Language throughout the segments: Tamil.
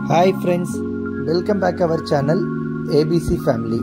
hi friends welcome back our channel ABC family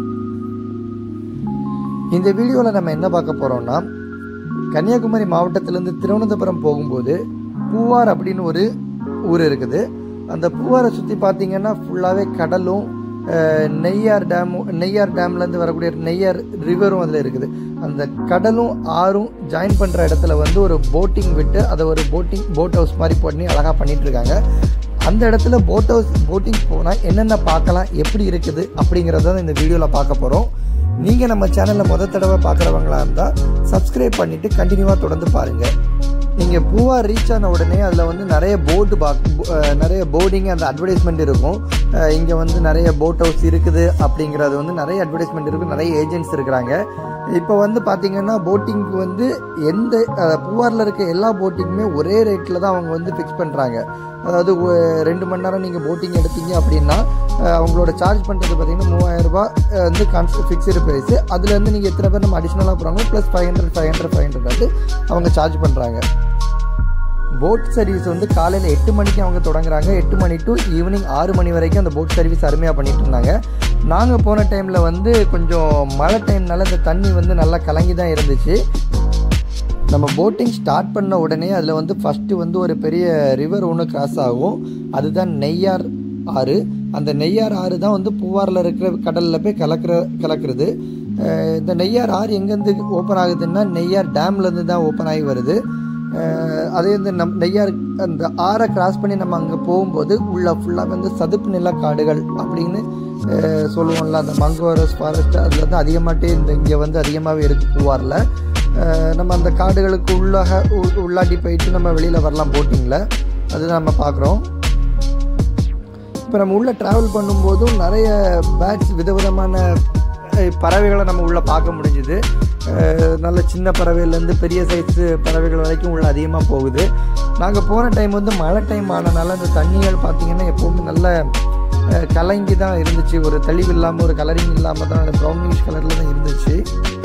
இந்த வீடியோவில் நம்ம என்ன பார்க்க போகிறோம்னா கன்னியாகுமரி மாவட்டத்திலேருந்து திருவனந்தபுரம் போகும்போது பூவார் அப்படின்னு ஒரு ஊர் இருக்குது அந்த பூவாரை சுற்றி பார்த்தீங்கன்னா ஃபுல்லாகவே கடலும் அஹ், நெய்யார் டேம் நெய்யார் டேம்லேருந்து வரக்கூடிய நெய்யார் ரிவரும் அதில் இருக்குது அந்த கடலும் ஆறும் ஜாயின் பண்ணுற இடத்துல வந்து ஒரு போட்டிங் விட்டு அதை ஒரு போட்டிங் போட் ஹவுஸ் மாதிரி பண்ணி அழகாக பண்ணிட்டு இருக்காங்க அந்த இடத்துல போட் ஹவுஸ் போட்டிங் போனால் என்னென்ன பார்க்கலாம் எப்படி இருக்குது அப்படிங்கிறத தான் இந்த வீடியோவில் பார்க்க போகிறோம் நீங்கள் நம்ம சேனலில் முத தடவை பார்க்குறவங்களா இருந்தால் சப்ஸ்கிரைப் பண்ணிவிட்டு கண்டினியூவாக தொடர்ந்து பாருங்கள் நீங்கள் பூவார் ரீச் ஆன உடனே அதில் வந்து நிறைய போர்டு பா அஹ் நிறைய போர்டிங் அந்த அட்வர்டைஸ்மெண்ட் இருக்கும் இங்கே வந்து நிறைய போட் ஹவுஸ் இருக்குது அப்படிங்கிறது வந்து நிறைய அட்வர்டைஸ்மெண்ட் இருக்குது நிறைய ஏஜென்ட்ஸ் இருக்கிறாங்க இப்போ வந்து பார்த்தீங்கன்னா போட்டிங்க்கு வந்து எந்த அஹ், பூவாரில் இருக்க எல்லா போட்டிங்குமே ஒரே ரேட்டில் தான் அவங்க வந்து ஃபிக்ஸ் பண்ணுறாங்க அதாவது ஒ- ரெண்டு மணி நேரம் நீங்கள் போட்டிங் எடுத்தீங்க அப்படின்னா அஹ், அவங்களோட சார்ஜ் பண்ணுறது பார்த்தீங்கன்னா மூவாயிரம் ரூபாய் அஹ், வந்து கான்ஸ்ட் ஃபிக்ஸ்டு ப்ரைஸு அதுலேருந்து நீங்கள் எத்தனை பேர் நம்ம அடிஷ்னலாக போகிறாங்க plus five hundred five hundred five hundred வந்து அவங்க சார்ஜ் பண்ணுறாங்க போட் சர்வீஸ் வந்து காலையில் எட்டு மணிக்கு அவங்க தொடங்குறாங்க எட்டு மணி டு ஈவினிங் ஆறு மணி வரைக்கும் அந்த போட் சர்வீஸ் அருமையாக பண்ணிட்டு இருந்தாங்க நாங்கள் போன டைமில் வந்து கொஞ்சம் மழை டைம்னால இந்த தண்ணி வந்து நல்லா கலங்கி தான் இருந்துச்சு நம்ம போட்டிங் ஸ்டார்ட் பண்ண உடனே அதில் வந்து ஃபஸ்ட்டு வந்து ஒரு பெரிய ரிவர் ஒன்று கிராஸ் ஆகும் அதுதான் நெய்யார் ஆறு அந்த நெய்யார் ஆறு தான் வந்து பூவாரில் இருக்கிற கடலில் போய் கலக்கிற கலக்கிறது அஹ் இந்த நெய்யார் ஆறு எங்கேருந்து ஓப்பன் ஆகுதுன்னா நெய்யார் டேம்லேருந்து தான் ஓப்பன் ஆகி வருது அஹ் அதே இந்த நம் நெய்யார் அந்த ஆறை கிராஸ் பண்ணி நம்ம அங்கே போகும்போது உள்ள ஃபுல்லாக வந்து சதுப்பு நில காடுகள் அப்படின்னு அஹ் சொல்லுவோம்ல அந்த மங்கோரஸ் ஃபாரஸ்ட் அதில் தான் அதிகமாகட்டே இந்த இங்கே வந்து அதிகமாகவே இருக்குது பூவாரில் அஹ் நம்ம அந்த காடுகளுக்கு உள்ளாக உ- உள்ளாட்டி போயிட்டு நம்ம வெளியில் வரலாம் போட்டிங்கில் அதுதான் நம்ம பார்க்குறோம் இப்போ நம்ம உள்ளே ட்ராவல் பண்ணும்போதும் நிறைய பேட்ஸ் விதவிதமான அஹ், பறவைகளை நம்ம உள்ளே பார்க்க முடிஞ்சுது அஹ், நல்ல சின்ன பறவையிலேருந்து பெரிய சைஸு பறவைகள் வரைக்கும் உள்ள அதிகமாக போகுது நாங்கள் போன டைம் வந்து மழை டைம் ஆனனால அந்த தண்ணிகள் பார்த்தீங்கன்னா எப்போவுமே நல்ல அஹ், கலங்கி தான் இருந்துச்சு ஒரு தெளிவு இல்லாமல் ஒரு கலரிங் இல்லாமல் தான் ப்ரௌனிஷ் கலரில் தான் இருந்துச்சு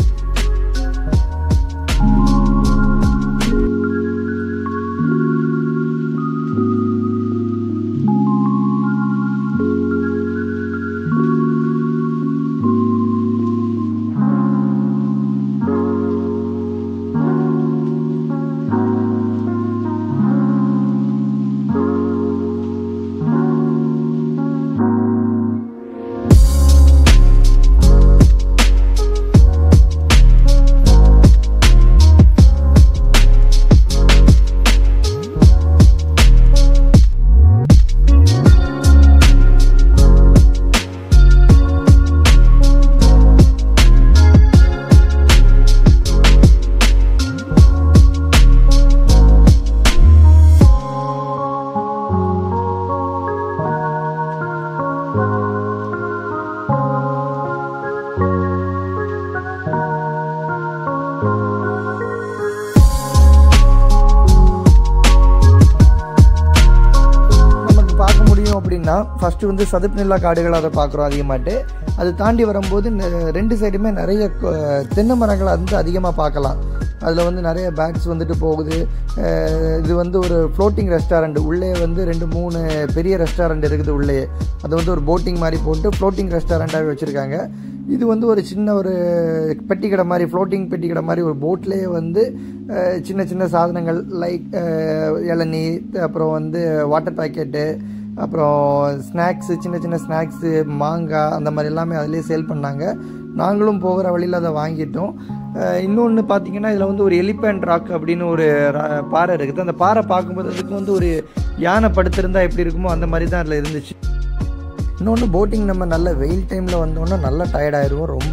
நமக்கு பார்க்க முடியும் அப்படின்னா ஃபர்ஸ்ட் வந்து சதுப்பு நிலா காடுகள் அதை பார்க்குறோம் அதிகமாட்டு அது தாண்டி வரும்போது நெ- ரெண்டு சைடுமே நிறைய கொ- தென்னை மரங்களை வந்து அதிகமாக பார்க்கலாம் அதில் வந்து நிறைய பேட்ஸ் வந்துட்டு போகுது அஹ் இது வந்து ஒரு ஃப்ளோட்டிங் ரெஸ்டாரண்ட் உள்ளே வந்து ரெண்டு மூணு பெரிய ரெஸ்டாரண்ட் இருக்குது உள்ளே அது வந்து ஒரு போட்டிங் மாதிரி போட்டு ஃப்ளோட்டிங் ரெஸ்டாரண்ட்டாகவே வச்சுருக்காங்க இது வந்து ஒரு சின்ன ஒரு பெட்டி கடை மாதிரி ஃப்ளோட்டிங் பெட்டி கடை மாதிரி ஒரு போட்லேயே வந்து அஹ், சின்ன சின்ன சாதனங்கள் லைக் இளநீ அப்புறம் வந்து வாட்டர் பாக்கெட்டு அப்புறம் ஸ்நாக்ஸு சின்ன சின்ன ஸ்நாக்ஸு மாங்காய் அந்த மாதிரி எல்லாமே அதிலே சேல் பண்ணாங்க நாங்களும் போகிற வழியில் அதை வாங்கிட்டோம் இன்னொன்று பார்த்தீங்கன்னா இதில் வந்து ஒரு எலிபேண்ட் ராக் அப்படின்னு ஒரு ரா- பாறை இருக்குது அந்த பாறை பார்க்கும்போது அதுக்கு வந்து ஒரு யானை படுத்திருந்தா எப்படி இருக்குமோ அந்த மாதிரி தான் அதில் இருந்துச்சு இன்னொன்று போட்டிங் நம்ம நல்ல வெயில் டைமில் வந்தோன்னா நல்லா டயர்ட் ஆயிடுவோம் ரொம்ப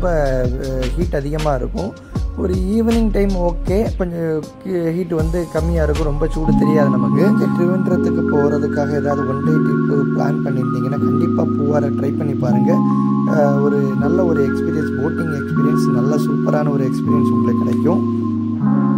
ஹீட் அதிகமாக இருக்கும் ஒரு ஈவினிங் டைம் ஓகே கொஞ்சம் ஹீட் வந்து கம்மியாக இருக்கும் ரொம்ப சூடு தெரியாது நமக்கு இந்த ட்ரிவெண்ட்ரத்துக்கு போகிறதுக்காக ஏதாவது ஒன் டே ட்ரிப்பு பிளான் பண்ணியிருந்தீங்கன்னா கண்டிப்பாக பூவாரை ட்ரை பண்ணி பாருங்கள் ஒரு நல்ல ஒரு எக்ஸ்பீரியன்ஸ் போட்டிங் எக்ஸ்பீரியன்ஸ் நல்ல சூப்பரான ஒரு எக்ஸ்பீரியன்ஸ் உங்களுக்கு கிடைக்கும்